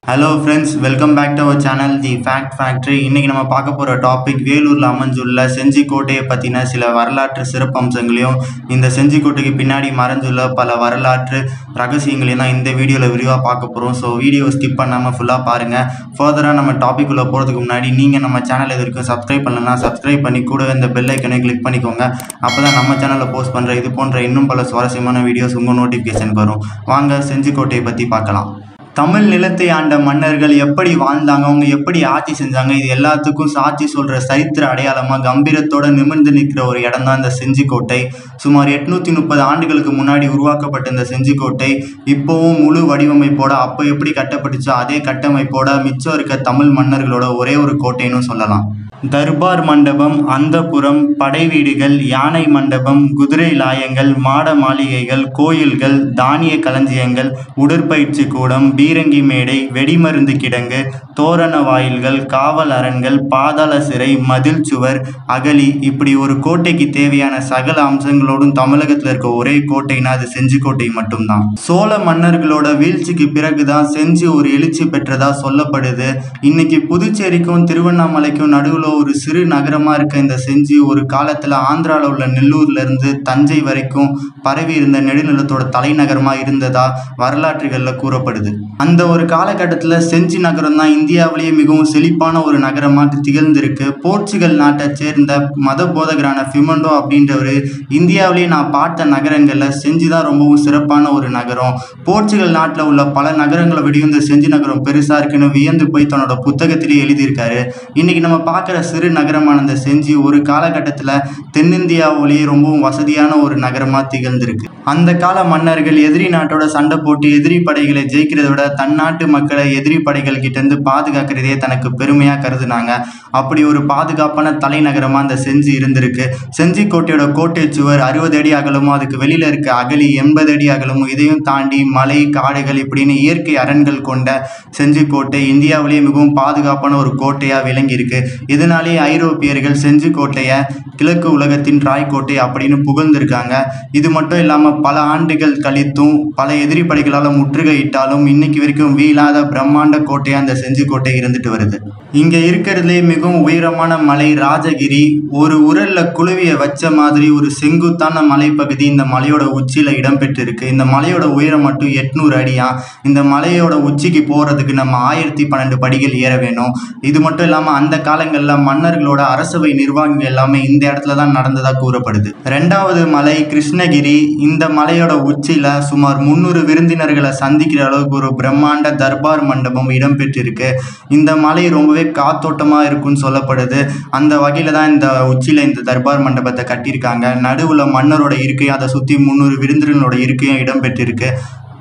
Hello friends welcome back to our channel the fact factory இன்றைக்கி நம்ம பார்க்க போகிற டாபிக் வேலூரில் அமைஞ்சுள்ள செஞ்சிக்கோட்டையை பற்றின சில வரலாற்று சிறப்பம்சங்களையும் இந்த செஞ்சிக்கோட்டைக்கு பின்னாடி மறைஞ்சுள்ள பல வரலாற்று ரகசியங்களையும் தான் இந்த வீடியோவில் விரிவாக பார்க்க போகிறோம் ஸோ வீடியோ ஸ்கிப் பண்ணாமல் ஃபுல்லாக பாருங்கள் ஃபர்தராக நம்ம டாபிக் உள்ள போகிறதுக்கு முன்னாடி நீங்கள் நம்ம சேனல் இது வரைக்கும் சப்ஸ்கிரைப் பண்ணலன்னா சப்ஸ்கிரைப் பண்ணி கூட இந்த பெல் ஐக்கனை கிளிக் பண்ணிக்கோங்க அப்போ தான் நம்ம சேனலில் போஸ்ட் பண்ணுற இது போன்ற இன்னும் பல சுவாரஸ்யமான வீடியோஸ் உங்கள் நோட்டிஃபிகேஷனுக்கு வரும் வாங்க செஞ்சிக்கோட்டையை பற்றி பார்க்கலாம் தமிழ் நிலத்தை ஆண்ட மன்னர்கள் எப்படி வாழ்ந்தாங்க அவங்க எப்படி ஆட்சி செஞ்சாங்க இது எல்லாத்துக்கும் சாட்சி சொல்ற சரித்திர அடையாளமா கம்பீரத்தோட நிமிர்ந்து நிற்கிற ஒரு இடம் தான் இந்த செஞ்சிக்கோட்டை சுமார் எட்நூத்தி முப்பது ஆண்டுகளுக்கு முன்னாடி உருவாக்கப்பட்ட இந்த செஞ்சிக்கோட்டை இப்போவும் முழு வடிவமைப்போட அப்போ எப்படி கட்டப்பட்டுச்சோ அதே கட்டமைப்போட மிச்சம் இருக்க தமிழ் மன்னர்களோட ஒரே ஒரு கோட்டைன்னு சொல்லலாம் தர்பார் மண்டபம் அந்தப்புரம் படை வீடுகள் யானை மண்டபம் குதிரை லாயங்கள் மாட மாளிகைகள் கோயில்கள் தானிய களஞ்சியங்கள் உடற்பயிற்சி கூடம் பீரங்கி மேடை வெடிமருந்து கிடங்கு தோரண வாயில்கள் காவல் அரண்கள் பாதாள சிறை மதில் சுவர் அகழி இப்படி ஒரு கோட்டைக்கு தேவையான சகல அம்சங்களோடும் தமிழகத்தில் இருக்க ஒரே கோட்டைனா அது செஞ்சிக்கோட்டை மட்டும்தான் சோழ மன்னர்களோட வீழ்ச்சிக்கு பிறகுதான் செஞ்சி ஒரு எழுச்சி பெற்றதா சொல்லப்படுது இன்னைக்கு புதுச்சேரிக்கும் திருவண்ணாமலைக்கும் நடுவில் ஒரு சிறு நகரமா இருக்க இந்த செஞ்சி ஒரு காலத்துல ஆந்திரால உள்ள நெல்லூர்ல இருந்து தஞ்சை வரைக்கும் பரவி இருந்த நெடுநிலத்தோட தலைநகரமா இருந்ததா வரலாற்றுகள்ல கூறப்படுது அந்த ஒரு காலகட்டத்துல செஞ்சி நகரம் தான் இந்தியாவிலேயே மிகவும் செழிப்பான ஒரு நகரமா திகழ்ந்திருக்கு போர்ச்சுகல் நாட்டை சேர்ந்த மத போதகரான ஃபிமண்டோ அப்படின்றவர் இந்தியாவிலேயே நான் பார்த்த நகரங்கள்ல செஞ்சி தான் ரொம்பவும் சிறப்பான ஒரு நகரம் போர்ச்சுகல் நாட்டில் உள்ள பல நகரங்களை விடையும் இந்த செஞ்சி நகரம் பெருசா இருக்குன்னு வியந்து போய் தன்னோட புத்தகத்திலே எழுதியிருக்காரு இன்னைக்கு நம்ம பார்க்குற சிறு நகரமான இந்த செஞ்சி ஒரு காலகட்டத்தில் தென்னிந்தியாவிலேயே ரொம்பவும் வசதியான ஒரு நகரமாக திகழ்ந்திருக்கு அந்த கால மன்னர்கள் எதிரி நாட்டோட சண்டை போட்டு எதிரி படைகளை ஜெயிக்கிறத விட தன்னாட்டு மக்களை எதிரி படைகள் கிட்ட இருந்து பாதுகாக்கிறதே தனக்கு பெருமையாக கருதுனாங்க அப்படி ஒரு பாதுகாப்பான தலைநகரமாக அந்த செஞ்சி இருந்திருக்கு செஞ்சி கோட்டையோட கோட்டை சுவர் அறுபது அடி அகலமும் அதுக்கு வெளியில் இருக்க அகலி எண்பது அடி அகலமும் இதையும் தாண்டி மலை காடுகள் இப்படின்னு இயற்கை அரண்கள் கொண்ட செஞ்சிக்கோட்டை இந்தியாவிலேயே மிகவும் பாதுகாப்பான ஒரு கோட்டையாக விளங்கி இருக்கு இதனாலேயே ஐரோப்பியர்கள் செஞ்சி கோட்டையை கிழக்கு உலகத்தின் ராய் கோட்டை அப்படின்னு புகழ்ந்திருக்காங்க இது மட்டும் இல்லாமல் பல ஆண்டுகள் கழித்தும் பல எதிரி படைகளால் முற்றுகையிட்டாலும் இன்னைக்கு வரைக்கும் வீழாத பிரம்மாண்ட கோட்டையாக அந்த செஞ்சி கோட்டை இருந்துட்டு வருது இங்கே இருக்கிறதுலே மிகவும் உயரமான மலை ராஜகிரி ஒரு உரல்ல குழுவிய வச்ச மாதிரி ஒரு செங்குத்தான மலைப்பகுதி இந்த மலையோட உச்சியில் இடம்பெற்றிருக்கு இந்த மலையோட உயரம் மட்டும் எட்நூறு அடியா இந்த மலையோட உச்சிக்கு போகிறதுக்கு நம்ம ஆயிரத்தி பன்னெண்டு படிகள் ஏற வேணும் இது மட்டும் இல்லாமல் அந்த காலங்களில் மன்னர்களோட அரசவை நிர்வாகிகள் எல்லாமே இந்த இடத்துல தான் நடந்ததாக கூறப்படுது ரெண்டாவது மலை கிருஷ்ணகிரி இந்த மலையோட உச்சியில் சுமார் முந்நூறு விருந்தினர்களை சந்திக்கிற அளவுக்கு ஒரு பிரம்மாண்ட தர்பார் மண்டபம் இடம்பெற்றிருக்கு இந்த மலை ரொம்பவே காத்தோட்டமாக இருக்கும்னு சொல்லப்படுது அந்த வகையில் தான் இந்த உச்சியில் இந்த தர்பார் மண்டபத்தை கட்டியிருக்காங்க நடுவில் மன்னரோட இருக்கையும் அதை சுற்றி முந்நூறு விருந்தினர்களோட இருக்கையும் இடம்பெற்றிருக்கு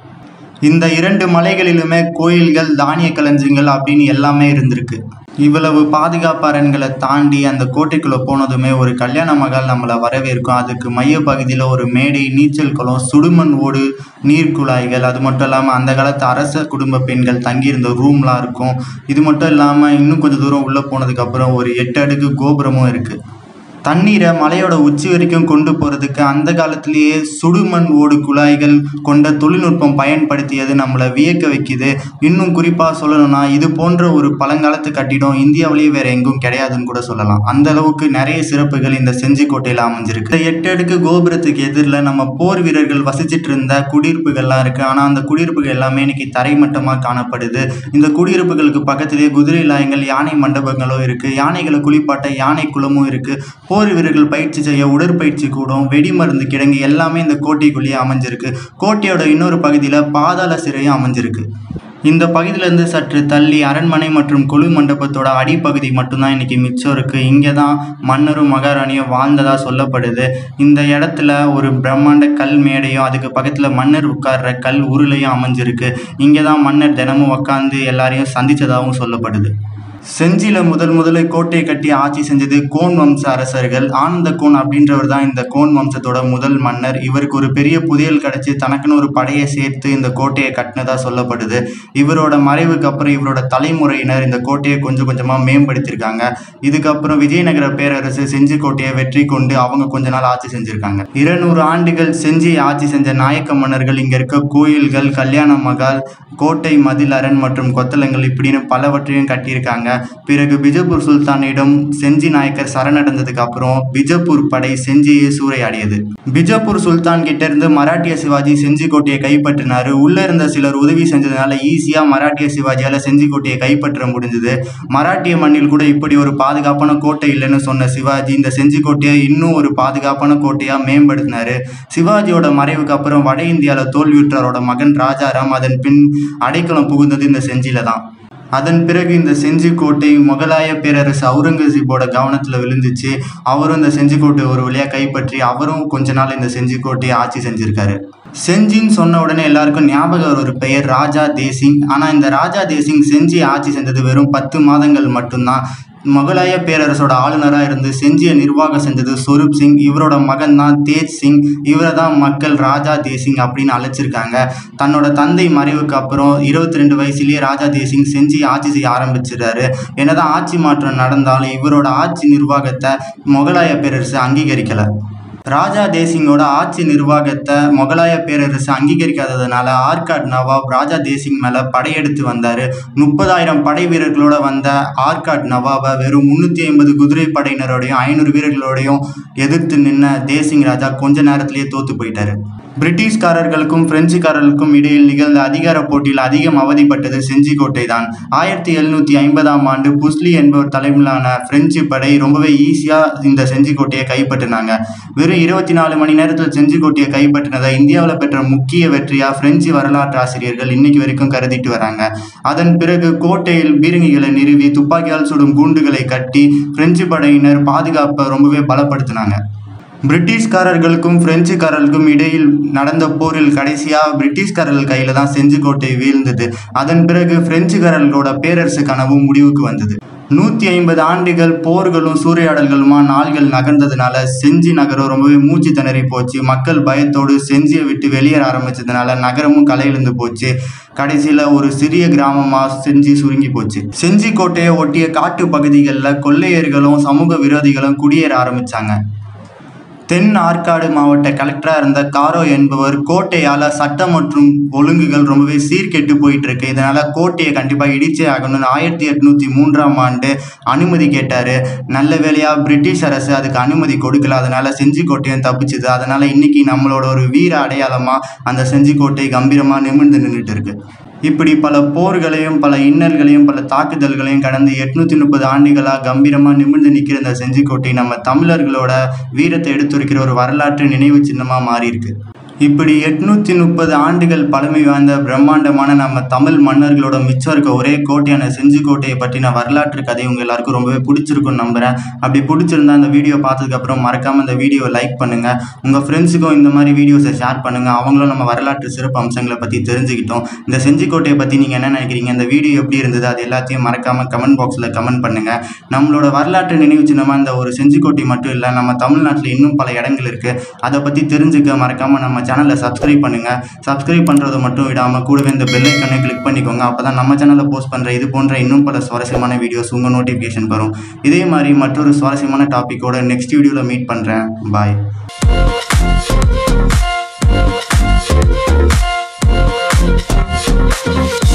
இந்த இரண்டு மலைகளிலுமே கோயில்கள் தானிய களஞ்சியங்கள் அப்படின்னு எல்லாமே இருந்திருக்கு இவ்வளவு பாதுகாப்பு அரண்களை தாண்டி அந்த கோட்டைக்குள்ளே போனதுமே ஒரு கல்யாண மகள் நம்மளை வரவேற்கும் அதுக்கு மைய பகுதியில் ஒரு மேடை நீச்சல் குளம் சுடுமண் ஓடு நீர்க்குழாய்கள் அது மட்டும் இல்லாமல் அந்த காலத்து அரச குடும்ப பெண்கள் தங்கியிருந்த ரூம்லாம் இருக்கும் இது மட்டும் இல்லாமல் இன்னும் கொஞ்சம் தூரம் உள்ளே போனதுக்கப்புறம் ஒரு எட்டு அடுக்கு கோபுரமும் இருக்குது தண்ணீரை மலையோட உச்சி வரைக்கும் கொண்டு போகிறதுக்கு அந்த காலத்திலேயே சுடுமண் ஓடு குழாய்கள் கொண்ட தொழில்நுட்பம் பயன்படுத்தியது நம்மளை வியக்க வைக்குது இன்னும் குறிப்பாக சொல்லணும்னா இது போன்ற ஒரு பழங்காலத்து கட்டிடம் இந்தியாவிலேயே வேற எங்கும் கிடையாதுன்னு கூட சொல்லலாம் அந்த அளவுக்கு நிறைய சிறப்புகள் இந்த செஞ்சிக்கோட்டையில் அமைஞ்சிருக்கு இந்த எட்டு அடுக்கு கோபுரத்துக்கு எதிரில் நம்ம போர் வீரர்கள் வசிச்சிட்டு இருந்த குடியிருப்புகள்லாம் இருக்கு ஆனால் அந்த குடியிருப்புகள் எல்லாமே இன்னைக்கு தரைமட்டமாக காணப்படுது இந்த குடியிருப்புகளுக்கு பக்கத்திலேயே குதிரை லாயங்கள் யானை மண்டபங்களும் இருக்கு யானைகளை குளிப்பாட்ட யானை குளமும் இருக்கு போர் வீரர்கள் பயிற்சி செய்ய உடற்பயிற்சி கூடம் வெடிமருந்து கிடங்கு எல்லாமே இந்த கோட்டைக்குள்ளேயே அமைஞ்சிருக்கு கோட்டையோட இன்னொரு பகுதியில் பாதாள சிறையும் அமைஞ்சிருக்கு இந்த பகுதியிலேருந்து சற்று தள்ளி அரண்மனை மற்றும் குழு மண்டபத்தோட அடிப்பகுதி மட்டும்தான் இன்னைக்கு மிச்சம் இருக்குது இங்கே தான் மன்னரும் மகாராணியும் வாழ்ந்ததா சொல்லப்படுது இந்த இடத்துல ஒரு பிரம்மாண்ட கல் மேடையும் அதுக்கு பக்கத்தில் மன்னர் உட்கார்ற கல் உருளையும் அமைஞ்சிருக்கு இங்கே தான் மன்னர் தினமும் உட்காந்து எல்லாரையும் சந்தித்ததாகவும் சொல்லப்படுது செஞ்சியில முதல் முதல்ல கோட்டை கட்டி ஆட்சி செஞ்சது கோன் வம்ச அரசர்கள் ஆனந்த கோன் அப்படின்றவர் தான் இந்த கோன் வம்சத்தோட முதல் மன்னர் இவருக்கு ஒரு பெரிய புதையல் கிடைச்சி தனக்குன்னு ஒரு படையை சேர்த்து இந்த கோட்டையை கட்டினதா சொல்லப்படுது இவரோட மறைவுக்கு அப்புறம் இவரோட தலைமுறையினர் இந்த கோட்டையை கொஞ்சம் கொஞ்சமா மேம்படுத்தியிருக்காங்க இதுக்கப்புறம் விஜயநகர பேரரசு செஞ்சி கோட்டையை வெற்றி கொண்டு அவங்க கொஞ்ச நாள் ஆட்சி செஞ்சிருக்காங்க இருநூறு ஆண்டுகள் செஞ்சியை ஆட்சி செஞ்ச நாயக்க மன்னர்கள் இங்க இருக்க கோயில்கள் கல்யாண மகால் கோட்டை மதில் அரண் மற்றும் கொத்தளங்கள் இப்படின்னு பலவற்றையும் கட்டியிருக்காங்க பிறகு பிஜப்பூர் சுல்தானிடம் செஞ்சி நாயக்கர் சரணடைந்ததுக்கு அப்புறம் பிஜப்பூர் படை செஞ்சியை சூறையாடியது பிஜப்பூர் சுல்தான் கிட்ட இருந்து மராட்டிய சிவாஜி செஞ்சி கோட்டையை கைப்பற்றினாரு உள்ள இருந்த சிலர் உதவி செஞ்சதுனால ஈஸியா மராட்டிய சிவாஜியால செஞ்சி கோட்டையை கைப்பற்ற முடிஞ்சது மராட்டிய மண்ணில் கூட இப்படி ஒரு பாதுகாப்பான கோட்டை இல்லைன்னு சொன்ன சிவாஜி இந்த செஞ்சி கோட்டையை இன்னும் ஒரு பாதுகாப்பான கோட்டையா மேம்படுத்தினாரு சிவாஜியோட மறைவுக்கு அப்புறம் வட இந்தியாவில் தோல்வியுற்றவரோட மகன் ராஜாராம் அதன் பின் அடைக்கலம் புகுந்தது இந்த செஞ்சியில தான் அதன் பிறகு இந்த செஞ்சி கோட்டை முகலாய பேரரசு அவுரங்கசீப்போட கவனத்தில் விழுந்துச்சு அவரும் இந்த செஞ்சி கோட்டை ஒரு வழியாக கைப்பற்றி அவரும் கொஞ்ச நாள் இந்த செஞ்சி கோட்டையை ஆட்சி செஞ்சிருக்காரு செஞ்சின்னு சொன்ன உடனே எல்லாருக்கும் ஞாபகம் வர ஒரு பெயர் ராஜா தேசிங் ஆனால் இந்த ராஜா தேசிங் செஞ்சி ஆட்சி செஞ்சது வெறும் பத்து மாதங்கள் மட்டும்தான் முகலாய பேரரசோட ஆளுநராக இருந்து செஞ்சியை நிர்வாகம் செஞ்சது சொரூப் சிங் இவரோட மகன் தான் தேஜ் சிங் இவரை தான் மக்கள் ராஜா தேசிங் அப்படின்னு அழைச்சிருக்காங்க தன்னோட தந்தை மறைவுக்கு அப்புறம் இருபத்தி ரெண்டு வயசுலேயே ராஜா தேசிங் செஞ்சி ஆட்சி செய்ய ஆரம்பிச்சிடுறாரு என்னதான் ஆட்சி மாற்றம் நடந்தாலும் இவரோட ஆட்சி நிர்வாகத்தை முகலாய பேரரசு அங்கீகரிக்கலை ராஜா தேசிங்கோட ஆட்சி நிர்வாகத்தை முகலாய பேரரசு அங்கீகரிக்காததுனால ஆர்காட் நவாப் ராஜா தேசிங் மேல படையெடுத்து வந்தாரு முப்பதாயிரம் படை வீரர்களோட வந்த ஆர்காட் நவாபை வெறும் முன்னூத்தி ஐம்பது குதிரை படையினரோடையும் ஐநூறு வீரர்களோடையும் எதிர்த்து நின்ன தேசிங் ராஜா கொஞ்ச நேரத்திலேயே தோத்து போயிட்டாரு பிரிட்டிஷ்காரர்களுக்கும் பிரெஞ்சுக்காரர்களுக்கும் இடையில் நிகழ்ந்த அதிகார போட்டியில் அதிகம் அவதிப்பட்டது செஞ்சிக்கோட்டை தான் ஆயிரத்தி எழுநூத்தி ஐம்பதாம் ஆண்டு புஸ்லி என்பவர் தலைமையிலான பிரெஞ்சு படை ரொம்பவே ஈஸியா இந்த செஞ்சிக்கோட்டையை கைப்பற்றினாங்க வெறும் இருபத்தி நாலு மணி நேரத்தில் செஞ்சிக்கோட்டையை கைப்பற்றினதை இந்தியாவில் பெற்ற முக்கிய வெற்றியா பிரெஞ்சு வரலாற்று ஆசிரியர்கள் இன்னைக்கு வரைக்கும் கருதிட்டு வராங்க அதன் பிறகு கோட்டையில் பீரங்கிகளை நிறுவி துப்பாக்கியால் சுடும் குண்டுகளை கட்டி பிரெஞ்சு படையினர் பாதுகாப்பை ரொம்பவே பலப்படுத்தினாங்க பிரிட்டிஷ்காரர்களுக்கும் பிரெஞ்சுக்காரர்களுக்கும் இடையில் நடந்த போரில் கடைசியாக பிரிட்டிஷ்காரர்கள் கையில் தான் செஞ்சிக்கோட்டை வீழ்ந்தது அதன் பிறகு பிரெஞ்சுக்காரர்களோட பேரரசு கனவு முடிவுக்கு வந்தது நூற்றி ஐம்பது ஆண்டுகள் போர்களும் சூறையாடல்களுமா நாள்கள் நகர்ந்ததுனால செஞ்சி நகரம் ரொம்பவே மூச்சு திணறி போச்சு மக்கள் பயத்தோடு செஞ்சியை விட்டு வெளியேற ஆரம்பிச்சதுனால நகரமும் கலையிழந்து போச்சு கடைசியில் ஒரு சிறிய கிராமமாக செஞ்சி சுருங்கி போச்சு செஞ்சி கோட்டையை ஒட்டிய காட்டு பகுதிகளில் கொள்ளையர்களும் சமூக விரோதிகளும் குடியேற ஆரம்பிச்சாங்க தென் ஆற்காடு மாவட்ட கலெக்டராக இருந்த காரோ என்பவர் கோட்டையால் சட்டம் மற்றும் ஒழுங்குகள் ரொம்பவே சீர்கெட்டு போயிட்டு இருக்கு இதனால கோட்டையை கண்டிப்பாக இடிச்சே ஆகணும்னு ஆயிரத்தி எட்நூத்தி மூன்றாம் ஆண்டு அனுமதி கேட்டாரு நல்ல வேலையா பிரிட்டிஷ் அரசு அதுக்கு அனுமதி கொடுக்கல அதனால செஞ்சிக்கோட்டையும் தப்பிச்சுது அதனால இன்னைக்கு நம்மளோட ஒரு வீர அடையாளமா அந்த செஞ்சிக்கோட்டை கம்பீரமா நிமிர்ந்து நின்றுட்டு இருக்கு இப்படி பல போர்களையும் பல இன்னல்களையும் பல தாக்குதல்களையும் கடந்து எட்நூத்தி முப்பது ஆண்டுகளா கம்பீரமா நிமிர்ந்து நிற்கிற இந்த செஞ்சிக்கோட்டை நம்ம தமிழர்களோட வீரத்தை எடுத்துரைக்கிற ஒரு வரலாற்று நினைவு சின்னமா மாறி இருக்கு இப்படி எட்நூத்தி முப்பது ஆண்டுகள் பழமை வாய்ந்த பிரம்மாண்டமான நம்ம தமிழ் மன்னர்களோட மிச்சம் இருக்க ஒரே கோட்டையான செஞ்சிக்கோட்டையை பற்றின வரலாற்று கதை உங்க எல்லாருக்கும் ரொம்பவே பிடிச்சிருக்கும்னு நம்புறேன் அப்படி பிடிச்சிருந்தா இந்த வீடியோ பார்த்ததுக்கு அப்புறம் மறக்காம இந்த வீடியோவை லைக் பண்ணுங்க உங்க ஃப்ரெண்ட்ஸுக்கும் இந்த மாதிரி வீடியோஸை ஷேர் பண்ணுங்க அவங்களும் நம்ம வரலாற்று சிறப்பு அம்சங்களை பத்தி தெரிஞ்சுக்கிட்டோம் இந்த செஞ்சிக்கோட்டையை பத்தி நீங்க என்ன நினைக்கிறீங்க இந்த வீடியோ எப்படி இருந்தது அது எல்லாத்தையும் மறக்காம கமெண்ட் பாக்ஸ்ல கமெண்ட் பண்ணுங்க நம்மளோட வரலாற்று நினைவு சின்னமா இந்த ஒரு செஞ்சிக்கோட்டை மட்டும் இல்லை நம்ம தமிழ்நாட்டில் இன்னும் பல இடங்கள் இருக்கு அதை பத்தி தெரிஞ்சுக்க மறக்காம நம்ம சேனலை சப்ஸ்கிரைப் பண்ணுங்க சப்ஸ்கிரைப் பண்றது மட்டும் விடாம கூடவே இந்த பெல் ஐக்கனை கிளிக் பண்ணிக்கோங்க அப்பதான் நம்ம சேனல்ல போஸ்ட் பண்ற இது போன்ற இன்னும் பல சுவாரஸ்யமான வீடியோஸ் உங்க நோட்டிஃபிகேஷன் வரும் இதே மாதிரி மற்றொரு சுவாரஸ்யமான டாபிக்கோட நெக்ஸ்ட் வீடியோல மீட் பண்றேன் பாய் Thank you.